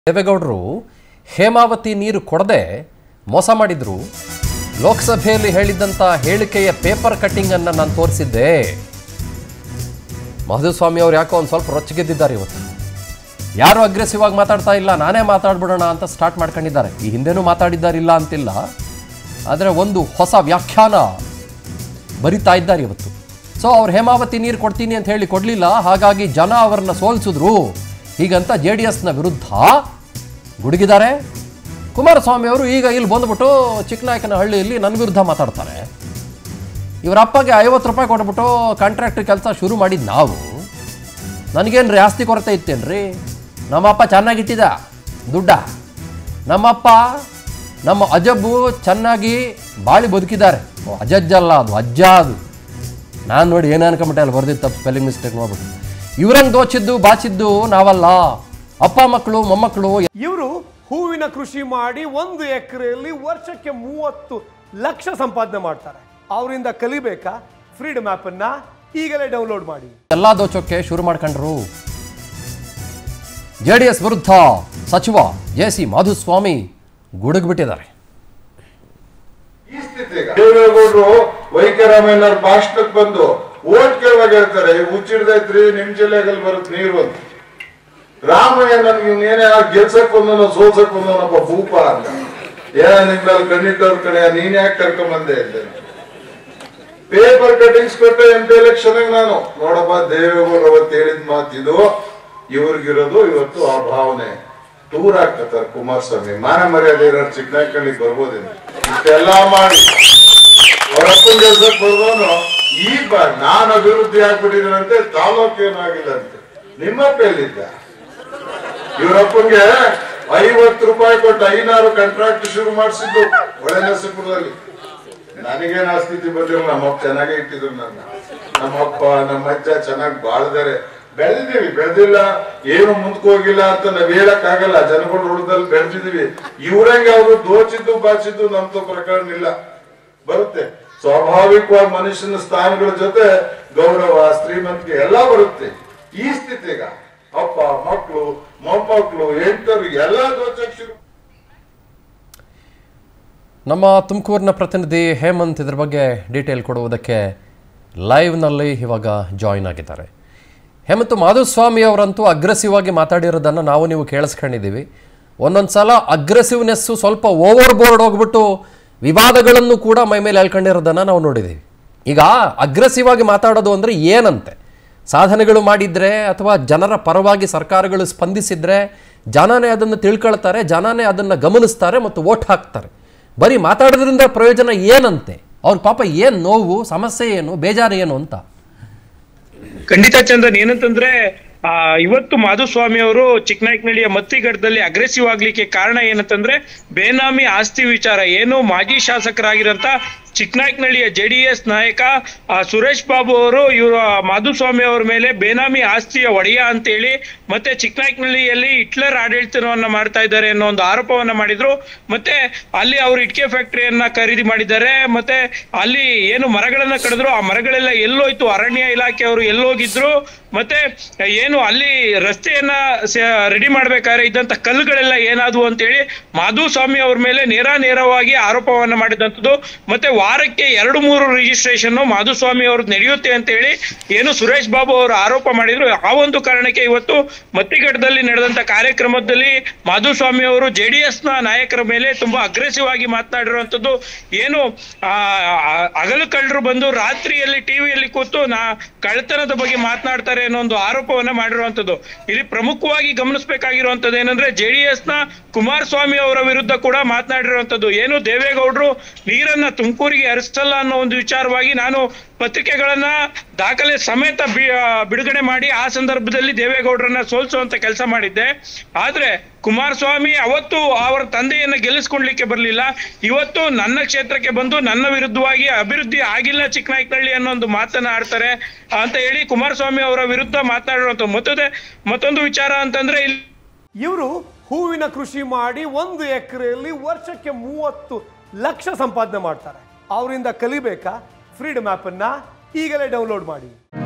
ದೇವೇಗೌಡರು ಹೇಮಾವತಿ ನೀರು ಕೊಡದೆ ಮೋಸ ಮಾಡಿದ್ರು ಲೋಕಸಭೆಯಲ್ಲಿ ಹೇಳಿದ್ದಂಥ ಹೇಳಿಕೆಯ ಪೇಪರ್ ಕಟ್ಟಿಂಗ್ ಅನ್ನ ನಾನು ತೋರಿಸಿದ್ದೆ ಮಹದೇವಸ್ವಾಮಿ ಅವ್ರು ಯಾಕೋ ಒಂದು ಸ್ವಲ್ಪ ರೊಚ್ಚಿಗೆದ್ದಿದ್ದಾರೆ ಇವತ್ತು ಯಾರು ಅಗ್ರೆಸಿವ್ ಆಗಿ ಮಾತಾಡ್ತಾ ಇಲ್ಲ ನಾನೇ ಮಾತಾಡ್ಬಿಡೋಣ ಅಂತ ಸ್ಟಾರ್ಟ್ ಮಾಡ್ಕೊಂಡಿದ್ದಾರೆ ಈ ಹಿಂದೆನೂ ಮಾತಾಡಿದ್ದಾರಿಲ್ಲ ಅಂತಿಲ್ಲ ಆದರೆ ಒಂದು ಹೊಸ ವ್ಯಾಖ್ಯಾನ ಬರಿತಾ ಇದ್ದಾರೆ ಇವತ್ತು ಸೊ ಅವ್ರು ಹೇಮಾವತಿ ನೀರು ಕೊಡ್ತೀನಿ ಅಂತ ಹೇಳಿ ಕೊಡಲಿಲ್ಲ ಹಾಗಾಗಿ ಜನ ಅವರನ್ನ ಸೋಲಿಸಿದ್ರು ಹೀಗಂತ ಜೆ ಡಿ ಎಸ್ನ ವಿರುದ್ಧ ಗುಡುಗಿದ್ದಾರೆ ಕುಮಾರಸ್ವಾಮಿ ಅವರು ಈಗ ಇಲ್ಲಿ ಬಂದ್ಬಿಟ್ಟು ಚಿಕ್ಕನಾಯಕನಹಳ್ಳಿಯಲ್ಲಿ ನನ್ನ ವಿರುದ್ಧ ಮಾತಾಡ್ತಾರೆ ಇವರ ಅಪ್ಪಗೆ ಐವತ್ತು ರೂಪಾಯಿ ಕೊಟ್ಬಿಟ್ಟು ಕಾಂಟ್ರಾಕ್ಟ್ ಕೆಲಸ ಶುರು ಮಾಡಿದ್ದು ನಾವು ನನಗೇನು ರೀ ಆಸ್ತಿ ಕೊರತೆ ಇತ್ತೇನ್ರಿ ನಮ್ಮಪ್ಪ ಚೆನ್ನಾಗಿಟ್ಟಿದ ದುಡ್ಡ ನಮ್ಮಪ್ಪ ನಮ್ಮ ಅಜಬ್ಬು ಚೆನ್ನಾಗಿ ಬಾಳಿ ಬದುಕಿದ್ದಾರೆ ಓ ಅಜಜ್ಜಲ್ಲ ಅದು ಅಜ್ಜ ಅದು ನಾನು ನೋಡಿ ಏನು ಅನ್ಕೊಂಬಿಟ್ಟೆ ಅಲ್ಲಿ ಬರ್ದಿದ್ದು ತಪ್ಪು ಸ್ಪೆಲ್ಲಿಂಗ್ ಮಿಸ್ಟೇಕ್ ಮಾಡ್ಬಿಟ್ಟು ಇವ್ರಂಗೆ ದೋಚಿದ್ದು ಬಾಚಿದ್ದು ನಾವಲ್ಲ ಅಪ್ಪ ಮಕ್ಕಳು ಮೊಮ್ಮಕ್ಕಳು ಇವರು ಹೂವಿನ ಕೃಷಿ ಮಾಡಿ ಒಂದು ಎಕರೆಯಲ್ಲಿ ವರ್ಷಕ್ಕೆ ಮೂವತ್ತು ಲಕ್ಷ ಸಂಪಾದನೆ ಮಾಡ್ತಾರೆ ಅವರಿಂದ ಕಲಿಬೇಕಾ ಫ್ರೀಡಮ್ ಅನ್ನ ಈಗಲೇ ಡೌನ್ಲೋಡ್ ಮಾಡಿ ಎಲ್ಲ ದೋಚೋಕ್ಕೆ ಶುರು ಮಾಡ್ಕೊಂಡ್ರು ಜೆ ಡಿ ಎಸ್ ವಿರುದ್ಧ ಸಚಿವ ಜೆ ಸಿ ಮಾಧುಸ್ವಾಮಿ ಗುಡುಗ್ಬಿಟ್ಟಿದ್ದಾರೆ ಈ ಸ್ಥಿತಿಗೆ ದೇವೇಗೌಡರು ವೈಕರಾಮಯ್ಯನವ್ರ ಭಾಷಣಕ್ಕೆ ಬಂದು ಓಟ್ ಕೇಳುವಾಗ ಹೇಳ್ತಾರೆ ಹುಚ್ಚಿಡ್ದೈತ್ರಿ ನಿಮ್ ಜಿಲ್ಲೆಗಲ್ಲಿ ಬರುತ್ತೆ ನೀರು ಅಂತ ರಾಮಯ್ಯ ನನ್ಗೆ ಇನ್ನೇನೇ ಗೆಲ್ಸಕ್ ಬಂದನೋ ಸೋಲ್ಸಕ್ ಬಂದನಪ್ಪ ಭೂಪ ಅಂತ ಏನ ನಿಮ್ಮಲ್ಲಿ ಕಣ್ಣಿಟ್ಟವ್ರ ಕಡೆ ನೀನ್ ಯಾಕೆ ಕರ್ಕೊಂಬಂದೆ ಇದ್ದೆ ಪೇಪರ್ ಕಟಿಂಗ್ಸ್ ಕೊಟ್ಟೆ ಎಂ ಪಿ ಎಲೆಕ್ಷನ್ ನಾನು ನೋಡಪ್ಪ ದೇವೇಗೌಡರು ಅವತ್ತು ಹೇಳಿದ ಮಾತಿದು ಇವ್ರಿಗಿರೋದು ಇವತ್ತು ಆ ಭಾವನೆ ಟೂರ್ ಆಗ್ತಾರೆ ಕುಮಾರಸ್ವಾಮಿ ಮಾನ ಮರ್ಯಾದೆ ಇರೋರು ಚಿಕ್ಕನಾಯ್ಕಳ್ಳಿಗೆ ಬರ್ಬೋದೇನು ಇಷ್ಟೆಲ್ಲಾ ಮಾಡಿ ಅವರಪ್ಪನ ಕೆಲ್ಸಕ್ಕೆ ಬರ್ಬೋನು ಈಗ ಬಾ ನಾನು ಅಭಿವೃದ್ಧಿ ಆಗ್ಬಿಟ್ಟಿದ್ದೀನಂತೆ ತಾಲೂಕು ಏನೂ ಆಗಿಲ್ಲ ಅಂತೆ ನಿಮ್ಮಪ್ಪ ಎಲ್ಲಿದ್ದ ಇವರಪ್ಪನ್ಗೆ ಐವತ್ತು ರೂಪಾಯಿ ಕೊಟ್ಟು ಐನಾರು ಕಾಂಟ್ರಾಕ್ಟ್ ಶುರು ಮಾಡಿಸಿದ್ದು ಒಳನರಸೀಪುರದಲ್ಲಿ ನನಗೇನು ಆ ಸ್ಥಿತಿ ಬಂದಿರಲ್ಲ ನಮ್ಮಪ್ಪ ಚೆನ್ನಾಗೇ ಇಟ್ಟಿದ್ರು ನನ್ನ ನಮ್ಮಪ್ಪ ನಮ್ಮ ಅಜ್ಜ ಚೆನ್ನಾಗಿ ಬಾಳ್ದಾರೆ ಬೆಳೆದಿದ್ದೀವಿ ಬೆಳೆದಿಲ್ಲ ಏನು ಮುಂದಕ್ಕೆ ಹೋಗಿಲ್ಲ ಅಂತ ನಾವ್ ಹೇಳಕ್ ಆಗಲ್ಲ ಜನಗಳು ಉಳಿದಲ್ಲಿ ಬೆಳೆದಿದೀವಿ ಇವ್ರಂಗೆ ಅವರು ದೋಚಿದ್ದು ಬಾಚಿದ್ದು ನಮ್ದು ಪ್ರಕರಣ ಇಲ್ಲ ಬರುತ್ತೆ ಸ್ವಾಭಾವಿಕವಾಗಿ ಮನುಷ್ಯನ ಸ್ಥಾನಗಳ ಜೊತೆ ಗೌರವ ಶ್ರೀಮಂತಿಕೆ ಎಲ್ಲ ಬರುತ್ತೆ ಈ ಸ್ಥಿತಿಗ ಅಪ್ಪ ಮಕ್ಕಳು ಮೊಮ್ಮಕ್ಕಳು ಹೆಂಡರು ಎಲ್ಲ ದೋಚಕ್ ಶುರು ನಮ್ಮ ತುಮಕೂರಿನ ಪ್ರತಿನಿಧಿ ಹೇಮಂತ್ ಇದ್ರ ಬಗ್ಗೆ ಡೀಟೇಲ್ ಕೊಡುವುದಕ್ಕೆ ಲೈವ್ನಲ್ಲಿ ಇವಾಗ ಜಾಯಿನ್ ಆಗಿದ್ದಾರೆ ಹೇಮಂತ್ ಮಾಧುಸ್ವಾಮಿ ಅವರಂತೂ ಅಗ್ರೆಸಿವ್ ಆಗಿ ಮಾತಾಡಿರೋದನ್ನು ನಾವು ನೀವು ಕೇಳಿಸ್ಕೊಂಡಿದ್ದೀವಿ ಒಂದೊಂದು ಸಲ ಅಗ್ರೆಸಿವ್ನೆಸ್ಸು ಸ್ವಲ್ಪ ಓವರ್ ಬೋರ್ಡ್ ಹೋಗ್ಬಿಟ್ಟು ವಿವಾದಗಳನ್ನು ಕೂಡ ಮೈ ಮೇಲೆ ಎಳ್ಕೊಂಡಿರೋದನ್ನು ನಾವು ನೋಡಿದ್ದೀವಿ ಈಗ ಅಗ್ರೆಸಿವ್ ಆಗಿ ಮಾತಾಡೋದು ಅಂದರೆ ಏನಂತೆ ಸಾಧನೆಗಳು ಮಾಡಿದರೆ ಅಥವಾ ಜನರ ಪರವಾಗಿ ಸರ್ಕಾರಗಳು ಸ್ಪಂದಿಸಿದರೆ ಜನನೇ ಅದನ್ನು ತಿಳ್ಕೊಳ್ತಾರೆ ಜನನೇ ಅದನ್ನು ಗಮನಿಸ್ತಾರೆ ಮತ್ತು ಓಟ್ ಹಾಕ್ತಾರೆ ಬರೀ ಮಾತಾಡೋದ್ರಿಂದ ಪ್ರಯೋಜನ ಏನಂತೆ ಅವ್ರ ಪಾಪ ಏನು ನೋವು ಸಮಸ್ಯೆ ಏನು ಬೇಜಾರು ಏನು ಅಂತ ಖಂಡಿತ ಚಂದನ್ ಏನಂತಂದ್ರೆ ಆ ಇವತ್ತು ಮಾಧುಸ್ವಾಮಿ ಅವರು ಚಿಕ್ಕನಾಯಕನಹಳ್ಳಿಯ ಮತ್ತಿಗಡದಲ್ಲಿ ಅಗ್ರೆಸಿವ್ ಆಗ್ಲಿಕ್ಕೆ ಕಾರಣ ಏನಂತಂದ್ರೆ ಬೇನಾಮಿ ಆಸ್ತಿ ವಿಚಾರ ಏನು ಮಾಜಿ ಶಾಸಕರಾಗಿರಂತ ಚಿಕ್ಕನಾಯಕನಹಳ್ಳಿಯ ಜೆ ಡಿ ಎಸ್ ನಾಯಕ ಆ, ಸುರೇಶ್ ಬಾಬು ಅವರು ಇವರು ಮಾಧುಸ್ವಾಮಿ ಅವರ ಮೇಲೆ ಬೇನಾಮಿ ಆಸ್ತಿಯ ಒಡೆಯ ಅಂತೇಳಿ ಮತ್ತೆ ಚಿಕ್ಕನಾಯಕನಹಳ್ಳಿಯಲ್ಲಿ ಹಿಟ್ಲರ್ ಆಡಳಿತವನ್ನ ಮಾಡ್ತಾ ಇದ್ದಾರೆ ಅನ್ನೋ ಒಂದು ಆರೋಪವನ್ನ ಮಾಡಿದ್ರು ಮತ್ತೆ ಅಲ್ಲಿ ಅವರು ಇಟ್ಕೆ ಫ್ಯಾಕ್ಟರಿಯನ್ನ ಖರೀದಿ ಮಾಡಿದ್ದಾರೆ ಮತ್ತೆ ಅಲ್ಲಿ ಏನು ಮರಗಳನ್ನ ಕಡಿದ್ರು ಆ ಮರಗಳೆಲ್ಲ ಎಲ್ಲೋಯ್ತು ಅರಣ್ಯ ಇಲಾಖೆಯವರು ಎಲ್ಲೋಗಿದ್ರು ಮತ್ತೆ ಏನು ಅಲ್ಲಿ ರಸ್ತೆಯನ್ನ ರೆಡಿ ಮಾಡ್ಬೇಕಾದ್ರೆ ಇದ್ದಂತ ಕಲ್ಲುಗಳೆಲ್ಲ ಏನಾದ್ವು ಅಂತೇಳಿ ಮಾಧುಸ್ವಾಮಿ ಅವ್ರ ಮೇಲೆ ನೇರ ನೇರವಾಗಿ ಆರೋಪವನ್ನ ಮಾಡಿದಂಥದ್ದು ಮತ್ತೆ ವಾರಕ್ಕೆ ಎರಡು ಮೂರು ರಿಜಿಸ್ಟ್ರೇಷನ್ ಮಾಧುಸ್ವಾಮಿ ಅವ್ರದ್ದು ನಡೆಯುತ್ತೆ ಅಂತ ಹೇಳಿ ಏನು ಸುರೇಶ್ ಬಾಬು ಅವರು ಆರೋಪ ಮಾಡಿದ್ರು ಆ ಒಂದು ಕಾರಣಕ್ಕೆ ಇವತ್ತು ಮತ್ತಿಘಟ್ಟದಲ್ಲಿ ನಡೆದಂತ ಕಾರ್ಯಕ್ರಮದಲ್ಲಿ ಮಾಧುಸ್ವಾಮಿ ಅವರು ಜೆ ಡಿ ಎಸ್ ನ ನಾಯಕರ ಮೇಲೆ ತುಂಬಾ ಅಗ್ರೆಸಿವ್ ಆಗಿ ಮಾತನಾಡಿರುವಂತದ್ದು ಏನು ಆ ಆ- ಹಗಲು ಕಳ್ಳರು ಬಂದು ರಾತ್ರಿಯಲ್ಲಿ ಟಿವಿಯಲ್ಲಿ ಕೂತು ನಾ ಕಳ್ಳತನದ ಬಗ್ಗೆ ಮಾತನಾಡ್ತಾರೆ ಅನ್ನೋ ಒಂದು ಆರೋಪವನ್ನ ಮಾಡಿರುವಂತದ್ದು ಇಲ್ಲಿ ಪ್ರಮುಖವಾಗಿ ಗಮನಿಸಬೇಕಾಗಿರುವಂತದ್ದು ಏನಂದ್ರೆ ಜೆ ಡಿ ಎಸ್ ನ ಕುಮಾರಸ್ವಾಮಿ ಅವರ ವಿರುದ್ಧ ಕೂಡ ಮಾತನಾಡಿರುವಂತದ್ದು ಏನು ದೇವೇಗೌಡರು ನೀರನ್ನ ತುಮಕೂರಿಗೆ ಹರಿಸಲ್ಲ ಅನ್ನೋ ಒಂದು ವಿಚಾರವಾಗಿ ನಾನು ಪತ್ರಿಕೆಗಳನ್ನ ದಾಖಲೆ ಸಮೇತ ಬಿ- ಆ, ಬಿಡುಗಡೆ ಮಾಡಿ ಆ ಸಂದರ್ಭದಲ್ಲಿ ದೇವೇಗೌಡರನ್ನ ಸೋಲಿಸುವಂತ ಕೆಲಸ ಮಾಡಿದ್ದೆ ಆದ್ರೆ ಕುಮಾರಸ್ವಾಮಿ ಅವತ್ತು ಅವರ ತಂದೆಯನ್ನ ಗೆಲ್ಲಿಸ್ಕೊಳ್ಲಿಕ್ಕೆ ಬರಲಿಲ್ಲ ಇವತ್ತು ನನ್ನ ಕ್ಷೇತ್ರಕ್ಕೆ ಬಂದು ನನ್ನ ವಿರುದ್ಧವಾಗಿ ಅಭಿವೃದ್ಧಿ ಆಗಿಲ್ಲ ಚಿಕ್ಕನಾಯಕನಹಳ್ಳಿ ಅನ್ನೋ ಒಂದು ಮಾತನ್ನ ಆಡ್ತಾರೆ ಅಂತ ಹೇಳಿ ಕುಮಾರಸ್ವಾಮಿ ಅವರ ವಿರುದ್ಧ ಮಾತನಾಡಿರುವಂತ ಮತ್ತೊಂದು ಮತ್ತೊಂದು ವಿಚಾರ ಅಂತಂದ್ರೆ ಇಲ್ಲಿ ಇವರು ಹೂವಿನ ಕೃಷಿ ಮಾಡಿ ಒಂದು ಎಕರೆಯಲ್ಲಿ ವರ್ಷಕ್ಕೆ ಮೂವತ್ತು ಲಕ್ಷ ಸಂಪಾದನೆ ಮಾಡ್ತಾರೆ ಅವರಿಂದ ಕಲಿಬೇಕಾ ಫ್ರೀಡಮ್ ಅನ್ನ ಈಗಲೇ ಡೌನ್ಲೋಡ್ ಮಾಡಿ